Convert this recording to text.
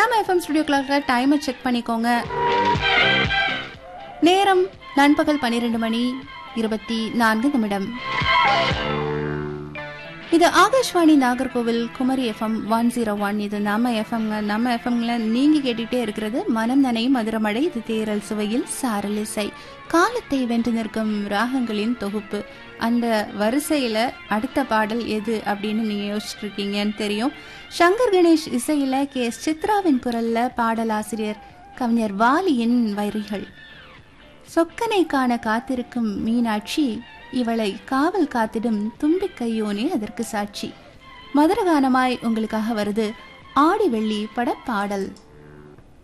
நம்ம FM studio கிளாக்ல டைமை செக் பண்ணிக்கோங்க நேரம் நண்பகல் பன்னிரெண்டு மணி இருபத்தி நான்கு நிமிடம் இது Akashvani Nagercoil Kumari FM one zero one இது நம்ம எஃப்எம்ங்க நம்ம எஃப்எம்ல நீங்க கேட்டுட்டே இருக்கிறது மனம் நனையும் மதுரமடை இது தேரல் சுவையில் சாரல் இசை காலத்தை வென்று நிற்கும் ராகங்களின் தொகுப்பு அந்த வரிசையில அடுத்த பாடல் எது அப்படின்னு நீங்க யோசிச்சுட்டு இருக்கீங்கன்னு தெரியும் சங்கர் கணேஷ் இசையில கே எஸ் சித்ராவின் குரல்ல பாடலாசிரியர் கவிஞர் வாலியின் வரிகள் சொக்கனை காண காத்திருக்கும் மீனாட்சி இவளை காவல் காத்திடும் தும்பிக் கையோனே அதற்கு சாட்சி மதுரகானமாய் உங்களுக்காக வருது ஆடி வெள்ளி பட பாடல்